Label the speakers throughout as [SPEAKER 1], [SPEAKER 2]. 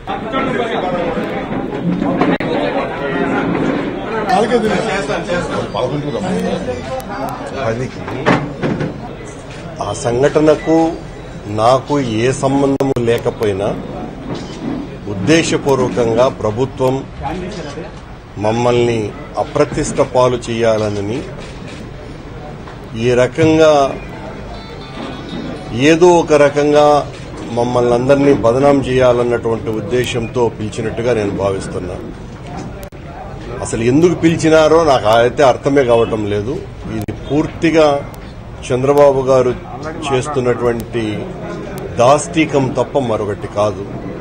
[SPEAKER 1] పదికి ఆ సంఘటనకు నాకు ఏ సంబంధము లేకపోయినా ఉద్దేశపూర్వకంగా ప్రభుత్వం మమ్మల్ని అప్రతిష్ట పాలు చేయాలని ఈ రకంగా ఏదో ఒక రకంగా మమ్మల్ని అందరినీ బదనాం చేయాలన్నటువంటి ఉద్దేశంతో పిలిచినట్టుగా నేను భావిస్తున్నాను అసలు ఎందుకు పిలిచినారో నాకు అయితే అర్థమే కావటం లేదు ఇది పూర్తిగా చంద్రబాబు గారు చేస్తున్నటువంటి దాష్టీకం తప్ప మరొకటి కాదు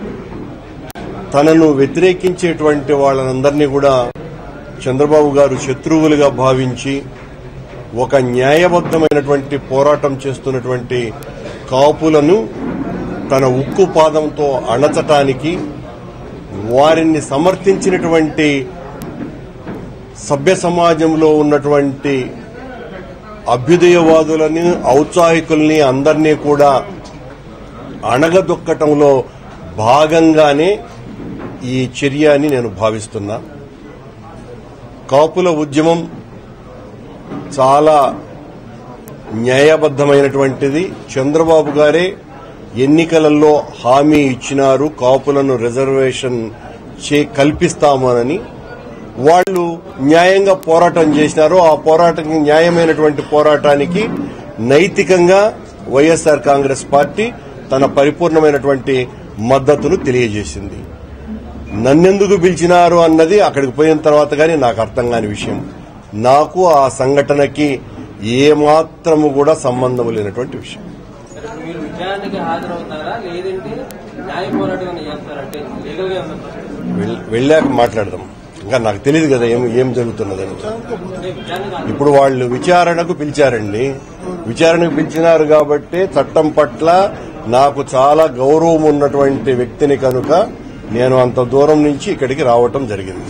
[SPEAKER 1] తనను వ్యతిరేకించేటువంటి వాళ్ళనందరినీ కూడా చంద్రబాబు గారు శత్రువులుగా భావించి ఒక న్యాయబద్దమైనటువంటి పోరాటం చేస్తున్నటువంటి కాపులను తన ఉక్కు పాదంతో అణచటానికి వారిని సమర్థించినటువంటి సభ్య సమాజంలో ఉన్నటువంటి అభ్యుదయవాదులని ఔత్సాహికుల్ని అందరినీ కూడా అణగదొక్కటంలో భాగంగానే ఈ చర్య అని నేను భావిస్తున్నా కాపుల ఉద్యమం చాలా న్యాయబద్దమైనటువంటిది చంద్రబాబు గారే ఎన్నికలలో హామీ ఇచ్చినారు కాపులను రిజర్వేషన్ చే కల్పిస్తామని వాళ్ళు న్యాయంగా పోరాటం చేసినారు ఆ పోరాటం న్యాయమైనటువంటి పోరాటానికి నైతికంగా వైఎస్ఆర్ కాంగ్రెస్ పార్టీ తన పరిపూర్ణమైనటువంటి మద్దతును తెలియజేసింది నన్నెందుకు పిలిచినారు అన్నది అక్కడికి పోయిన తర్వాత గానీ నాకు అర్థం కాని విషయం నాకు ఆ సంఘటనకి ఏమాత్రము కూడా సంబంధం లేనటువంటి విషయం
[SPEAKER 2] సరే, మీరు విచారణకి హాజరవుతారా లేదంటే న్యాయ పోరాటం ఏమైనా చేస్తారంటే లీగల్ గా ఏమన్నా
[SPEAKER 1] వెళ్- వెళ్ళాక మాట్లాడదాం ఇంకా నాకు తెలియదు కదా ఏం ఏం జరుగుతున్నదని
[SPEAKER 2] అంటే విచారణకి
[SPEAKER 1] ఇప్పుడు వాళ్ళు విచారణకు పిలిచారండి విచారణకు పిలిచినారు కాబట్టి చట్టం పట్ల నాకు చాలా గౌరవం ఉన్నటువంటి వ్యక్తిని కనుక నేను అంత దూరం నుంచి ఇక్కడికి రావటం జరిగింది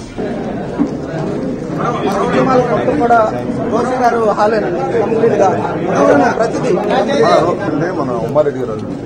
[SPEAKER 3] ఉద్యమాలు మొత్తం కూడా రోసి గారు హాలేనండి కంప్లీట్ గా ప్రతిదీ
[SPEAKER 4] మన ఉమ్మారెడ్డి గారు